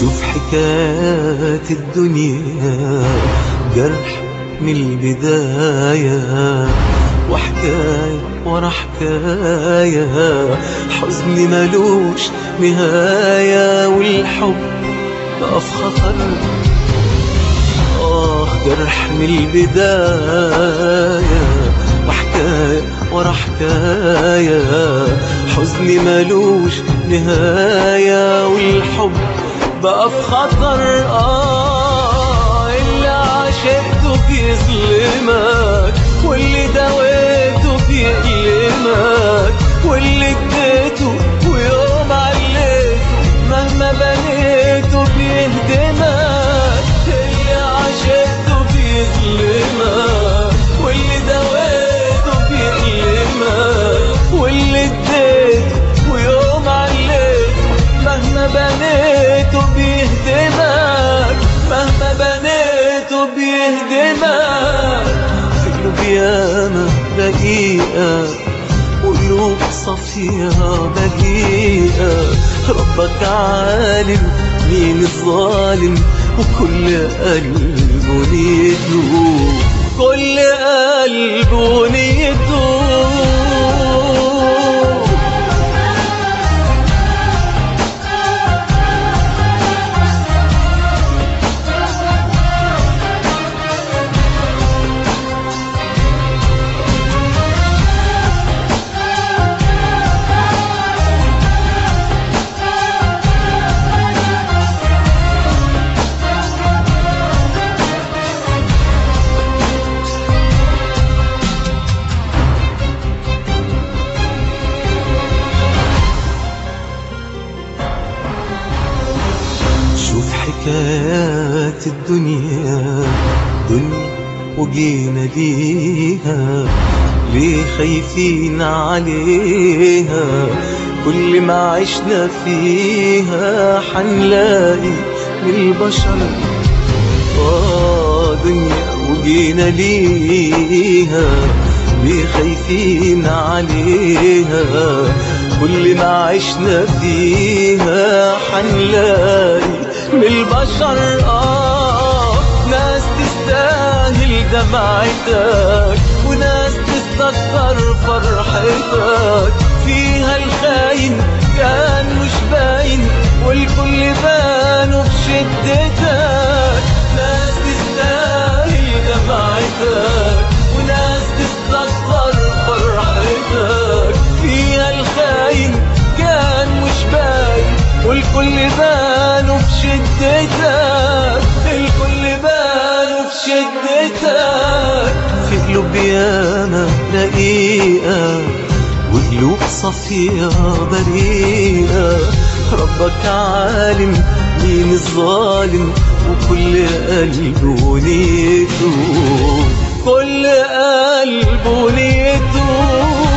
شوف حكايات الدنيا جرح من البداية وحكاية ورا حكاية حزن ملوش نهاية والحب بقى في خطر آه جرح من البداية وحكاية ورا حكاية حزن ملوش نهاية والحب بقى في خطر آه اللي عشقته بيظلمك واللي دويته بيألمك واللي اديته ويوم عليته مهما بنيته بيهدمك اللي عشقته بيظلمك واللي دويته بيألمك واللي اديته ويوم عليته مهما بنيته بيهدمك مهما بنيته بيهدمك في قلوب ياما دقيقة وقلوب صافية بريئة ربك عالم مين الظالم وكل قلب نيته كل قلب نيته شوف حكايات الدنيا دنيا وجينا ليها ليه خايفين عليها كل ما عشنا فيها حنلاقي من البشر آه دنيا وجينا ليها ليه خايفين عليها كل ما عشنا فيها حنلاقي من البشر آه ناس تستاهل دمعتك وناس تستكتر فرحتك فيها الخاين كان مش باين والكل بانوا بشدتك ناس تستاهل دمعتك وناس تستكتر فرحتك فيها الخاين كان مش باين والكل بانوا بشدتك الكل بانوا بشدتك في قلوب ياما رقيقة وقلوب صفية بريئة ربك عالم مين الظالم وكل قلب ونيته كل قلب ونيته